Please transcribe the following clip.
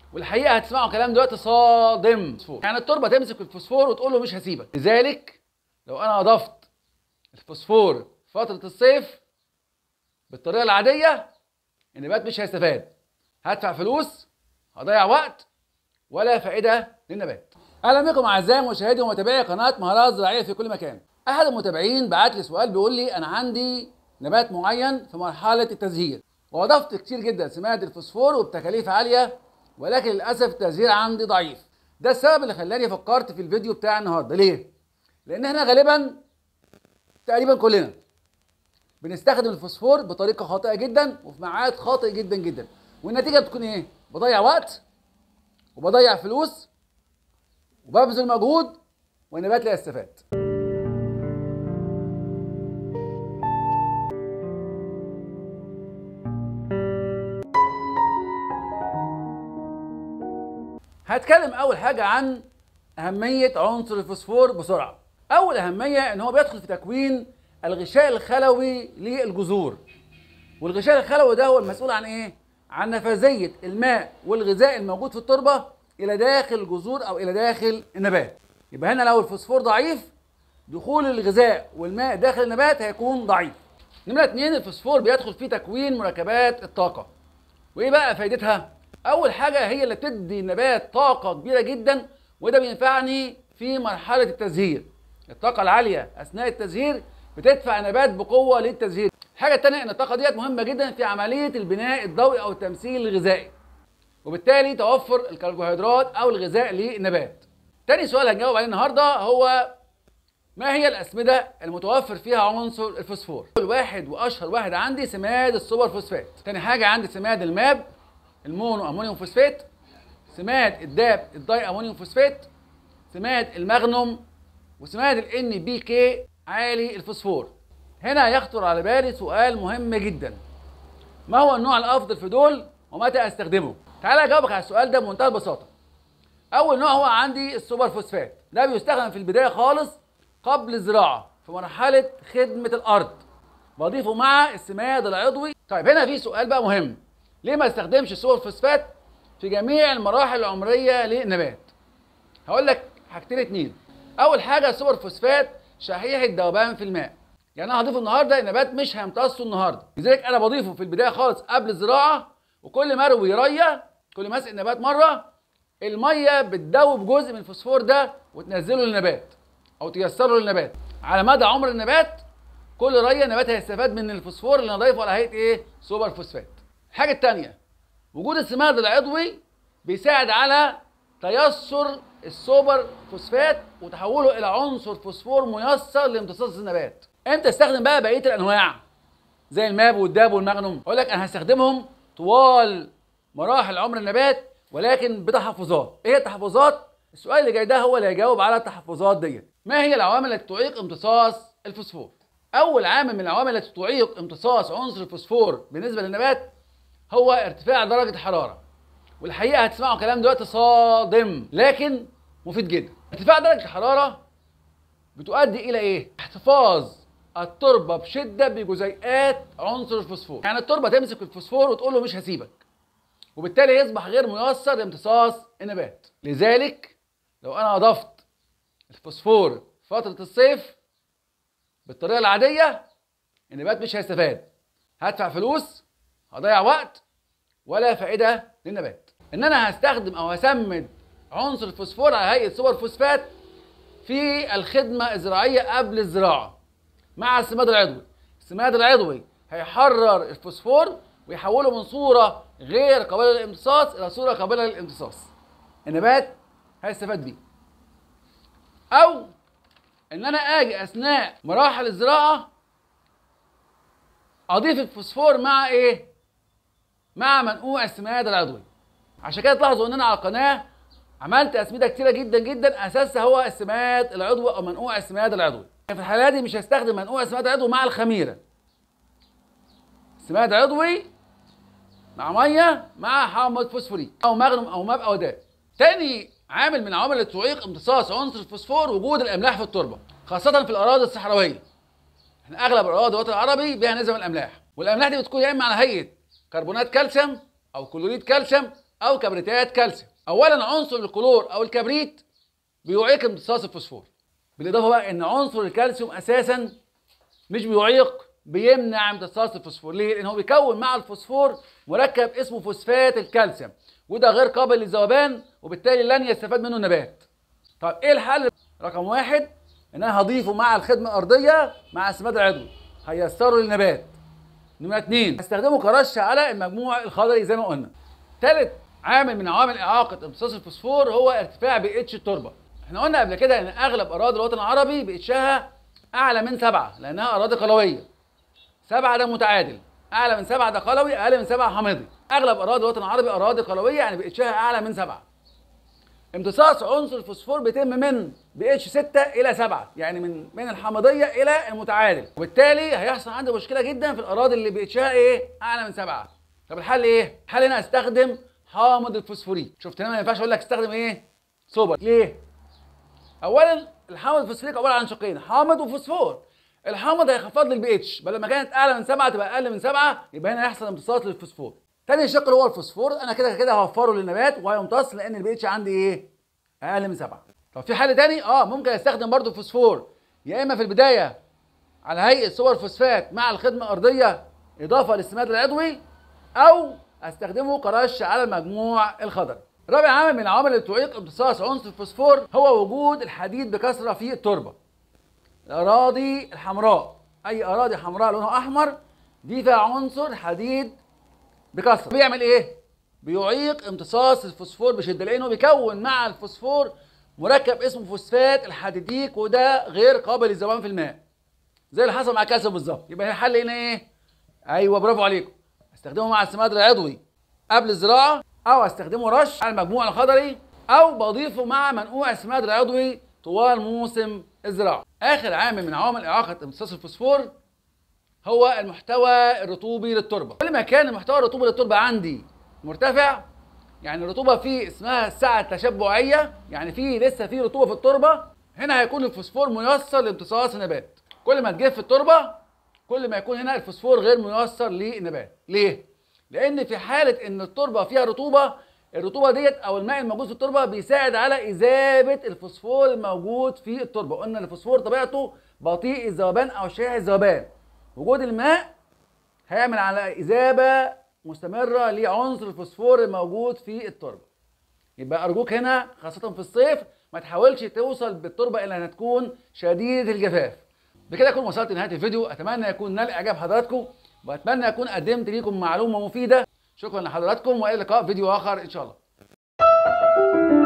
والحقيقه هتسمعوا كلام دلوقتي صادم يعني التربه تمسك الفوسفور وتقول له مش هسيبك لذلك لو انا اضفت الفوسفور في فتره الصيف بالطريقه العاديه النبات مش هيستفاد هدفع فلوس هضيع وقت ولا فائده للنبات اهلا بكم اعزائي مشاهدي ومتابعي قناه مهارات زراعيه في كل مكان احد المتابعين بعت لي سؤال بيقول لي انا عندي نبات معين في مرحله التزهير واضفت كتير جدا سماد الفوسفور وبتكاليف عاليه ولكن للاسف التزهير عندي ضعيف ده السبب اللي خلاني فكرت في الفيديو بتاع النهارده ليه لان احنا غالبا تقريبا كلنا بنستخدم الفوسفور بطريقه خاطئه جدا وفي ميعاد خاطئ جدا جدا والنتيجه بتكون ايه بضيع وقت وبضيع فلوس وببذل مجهود والنبات لا يستفاد هتكلم اول حاجه عن اهميه عنصر الفوسفور بسرعه اول اهميه ان هو بيدخل في تكوين الغشاء الخلوي للجذور والغشاء الخلوي ده هو المسؤول عن ايه عن نفاذيه الماء والغذاء الموجود في التربه الى داخل الجذور او الى داخل النبات يبقى هنا لو الفوسفور ضعيف دخول الغذاء والماء داخل النبات هيكون ضعيف نمرة اتنين الفوسفور بيدخل في تكوين مركبات الطاقة وايه بقى فايدتها؟ أول حاجة هي اللي بتدي النبات طاقة كبيرة جدا وده بينفعني في مرحلة التزهير الطاقة العالية أثناء التزهير بتدفع النبات بقوة للتزهير الحاجة التانية إن الطاقة ديت مهمة جدا في عملية البناء الضوئي أو التمثيل الغذائي وبالتالي توفر الكربوهيدرات أو الغذاء للنبات تاني سؤال هنجاوب عليه النهارده هو ما هي الأسمدة المتوفر فيها عنصر الفوسفور؟ الواحد وأشهر واحد عندي سماد السوبر فوسفات، تاني حاجة عندي سماد الماب المونو أمونيوم فوسفات، سماد الداب الداي أمونيوم فوسفات، سماد المغنم وسماد ال بي كي عالي الفوسفور. هنا يخطر على بالي سؤال مهم جدا. ما هو النوع الأفضل في دول ومتى أستخدمه؟ تعالى أجاوبك على السؤال ده بمنتهى البساطة. أول نوع هو عندي السوبر فوسفات، ده بيستخدم في البداية خالص قبل الزراعة في مرحلة خدمة الأرض بضيفه مع السماد العضوي طيب هنا في سؤال بقى مهم ليه ما استخدمش السوبر فوسفات في جميع المراحل العمرية للنبات هقول لك حاجتين اتنين أول حاجة السوبر فوسفات شحيح الذوبان في الماء يعني أنا هضيفه النهاردة النبات مش هيمتصه النهاردة لذلك أنا بضيفه في البداية خالص قبل الزراعة وكل ما اروي رية كل ما اسقي النبات مرة المية بتدوب جزء من الفوسفور ده وتنزله للنبات او تيسره للنبات على مدى عمر النبات كل ريه النبات هيستفاد من الفوسفور اللي نضيفه على هيئه ايه سوبر فوسفات الحاجه الثانيه وجود السماد العضوي بيساعد على تيسر السوبر فوسفات وتحوله الى عنصر فوسفور ميسر لامتصاص النبات امتى استخدم بقى بقيه الانواع زي الماب والداب والمغنم اقول لك انا هستخدمهم طوال مراحل عمر النبات ولكن بتحفظات ايه التحفظات السؤال اللي جاي ده هو اللي هيجاوب على التحفظات ديت ما هي العوامل التي تعيق امتصاص الفوسفور اول عامل من العوامل التي تعيق امتصاص عنصر الفوسفور بالنسبه للنبات هو ارتفاع درجه الحراره والحقيقه هتسمعوا كلام دلوقتي صادم لكن مفيد جدا ارتفاع درجه الحراره بتؤدي الى ايه احتفاظ التربه بشده بجزيئات عنصر الفوسفور يعني التربه تمسك الفوسفور وتقول له مش هسيبك وبالتالي يصبح غير ميسر لامتصاص النبات لذلك لو انا اضفت الفوسفور في فتره الصيف بالطريقه العاديه النبات مش هيستفاد هدفع فلوس هضيع وقت ولا فائده للنبات ان انا هستخدم او هسمد عنصر الفوسفور على هيئه سوبر فوسفات في الخدمه الزراعيه قبل الزراعه مع السماد العضوي السماد العضوي هيحرر الفوسفور ويحوله من صوره غير قابله للامتصاص الى صوره قابله للامتصاص النبات هيستفاد بيه او ان انا اجي اثناء مراحل الزراعه اضيف الفوسفور مع ايه مع منقوع السماد العضوي عشان كده تلاحظوا ان انا على القناه عملت اسمده كتيره جدا جدا اساسها هو السماد العضوي او منقوع السماد العضوي في الحاله دي مش هستخدم منقوع السماد العضوي مع الخميره سماد عضوي مع ميه مع حامض فوسفوريك او مغنم او ماب او داب تاني عامل من عوامل اللي تعيق امتصاص عنصر الفوسفور وجود الاملاح في التربه خاصه في الاراضي الصحراويه احنا اغلب اراضي الوطن العربي بها نسب الاملاح والاملاح دي بتكون يا اما على هيئه كربونات كالسيوم او كلوريد كالسيوم او كبريتات كالسيوم اولا عنصر الكلور او الكبريت بيعيق امتصاص الفوسفور بالاضافه بقى ان عنصر الكالسيوم اساسا مش بيعيق بيمنع امتصاص الفوسفور ليه لان هو بيكون مع الفوسفور مركب اسمه فوسفات الكالسيوم وده غير قابل للذوبان وبالتالي لن يستفاد منه النبات طب ايه الحل رقم واحد ان انا هضيفه مع الخدمه الارضيه مع السماد العضوي هيسره للنبات نمرة اتنين هستخدمه كرش على المجموع الخضري زي ما قلنا تالت عامل من عوامل اعاقه امتصاص الفوسفور هو ارتفاع بي اتش التربه احنا قلنا قبل كده ان اغلب اراضي الوطن العربي بي اتشها اعلى من سبعة لانها اراضي قلويه سبعة ده متعادل اعلى من سبعة ده قلوي اقل من سبعة حامضي اغلب اراضي الوطن العربي اراضي قلويه يعني بي اتشها اعلى من سبعة امتصاص عنصر الفوسفور بيتم من بي اتش 6 الى 7 يعني من من الحامضيه الى المتعادل وبالتالي هيحصل عندي مشكله جدا في الاراضي اللي بي اتشها ايه اعلى من 7 طب الحل ايه الحل هنا استخدم حامض الفوسفوريك شفت هنا ما ينفعش اقول لك استخدم ايه سوبر ليه اولا الحامض الفوسفوريك عباره عن شقين حامض وفوسفور الحامض هيخفض لي البي اتش بدل ما كانت اعلى من 7 تبقى اقل من 7 يبقى هنا هيحصل امتصاص للفوسفور تاني شق اللي هو الفوسفور انا كده كده هوفره للنبات وهيمتص لان البي اتش عندي ايه اقل من 7 طب في حل تاني اه ممكن استخدم برضو فوسفور يا اما في البدايه على هيئه صور فوسفات مع الخدمه الارضيه اضافه للسماد العضوي او استخدمه كرش على المجموع الخضري رابع عامل من العوامل اللي تعيق امتصاص عنصر الفوسفور هو وجود الحديد بكثره في التربه الاراضي الحمراء اي اراضي حمراء لونها احمر دي فيها عنصر حديد بكثره بيعمل ايه بيعيق امتصاص الفوسفور بشده لانه بيكون مع الفوسفور مركب اسمه فوسفات الحديديك وده غير قابل للذوبان في الماء زي اللي حصل مع الكالسيوم بالظبط يبقى الحل هنا ايه ايوه برافو عليكم استخدمه مع السماد العضوي قبل الزراعه او استخدمه رش على المجموع الخضري او بضيفه مع منقوع السماد العضوي طوال موسم الزراعه اخر عامل من عوامل اعاقه امتصاص الفوسفور هو المحتوى الرطوبي للتربه كل ما كان المحتوى الرطوبي للتربه عندي مرتفع يعني الرطوبه فيه اسمها السعه التشبعيه يعني فيه لسه فيه رطوبه في التربه هنا هيكون الفوسفور ميسر لامتصاص النبات كل ما تجف التربه كل ما يكون هنا الفوسفور غير ميسر للنبات ليه لان في حاله ان التربه فيها رطوبه الرطوبه ديت او الماء الموجود في التربه بيساعد على اذابه الفوسفور الموجود في التربه قلنا الفوسفور طبيعته بطيء الذوبان او شائع الذوبان وجود الماء هيعمل على اذابه مستمره لعنصر الفوسفور الموجود في التربه يبقى ارجوك هنا خاصه في الصيف ما تحاولش توصل بالتربه الا انها تكون شديده الجفاف بكده اكون وصلت لنهايه الفيديو اتمنى يكون نال اعجاب حضراتكم واتمنى اكون قدمت ليكم معلومه مفيده شكرا لحضراتكم والى اللقاء في فيديو اخر ان شاء الله